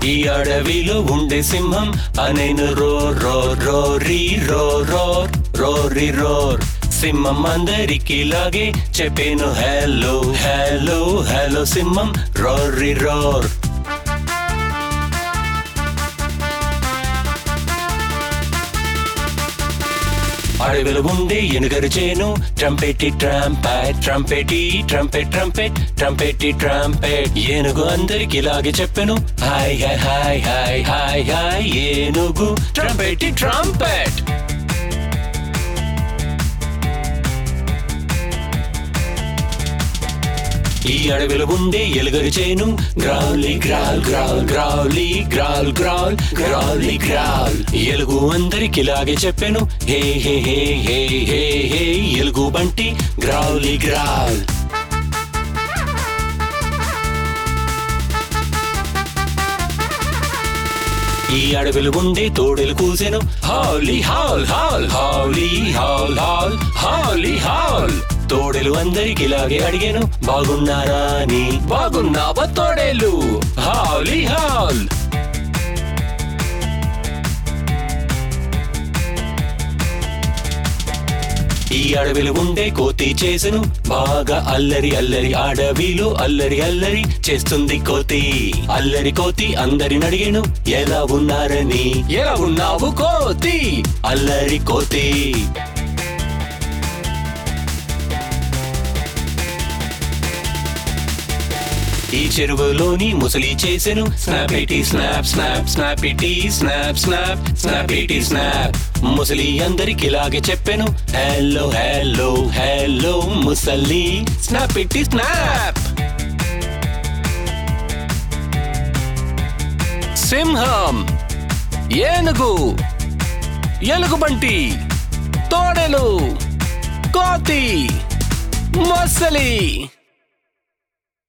ఈ అడవిలో ఉండే సింహం అనేను రో రో రో రీ రో రోర్ రోరి రోర్ సింహం అందరికి లాగే చెప్పేను హలో హలో హలో సింహం రోరి రోర్ అడవిలో ఉండే ఎనుగరు చేను trumpety trumpet trumpety trumpet trumpet trumpety trumpet ఏనుగు అందరికి ఇలాగే చెప్పాను hi hi hi hi hi hi ఏనుగు ట్రంపెట్టి ట్రంపెట్ ఈ అడవిలో ఉండే ఎలుగరి చేను గ్రౌలీ గ్రాల్ గ్రౌల్ గ్రౌలీ గ్రాల్ గ్రౌల్ గ్రౌలీ గ్రాల్ ఎలుగు అందరికి ఇలాగే చెప్పాను హే హే హే హే హే హే ఎలుగు బంటి గ్రౌలీ గ్రాల్ ఈ అడవిలో ఉండే తోడేలు కూసెను howly howl howl howly howl howl howly howl తోడేలు అందరికి ఇలాగే అడిగాను బాగున్నారా అని బాగున్నావా తోడేలు హాలీ హాల్ ఈ అడవిలో ఉండే కోతి చేసెను బాగా అల్లరి అల్లరి అడవిలో అల్లరి అల్లరి చేస్తుంది కోతి అల్లరి కోతి అందరిని అడిగాను ఎలా ఉన్నారని ఎలా ఉన్నావు కోతి అల్లరి కోతి ఈ చెరువులోని ముసలి చేసెను snappity snap snap snappity snap snap snappity snap ముసలి అందరికి ఇలాగే చెప్పాను హలో హలో హలో ముసలి స్నాపిటీ స్నాప్ సింహం ఏనుగు ఎలుగుబంటి తోడెలు కోతి మొసలి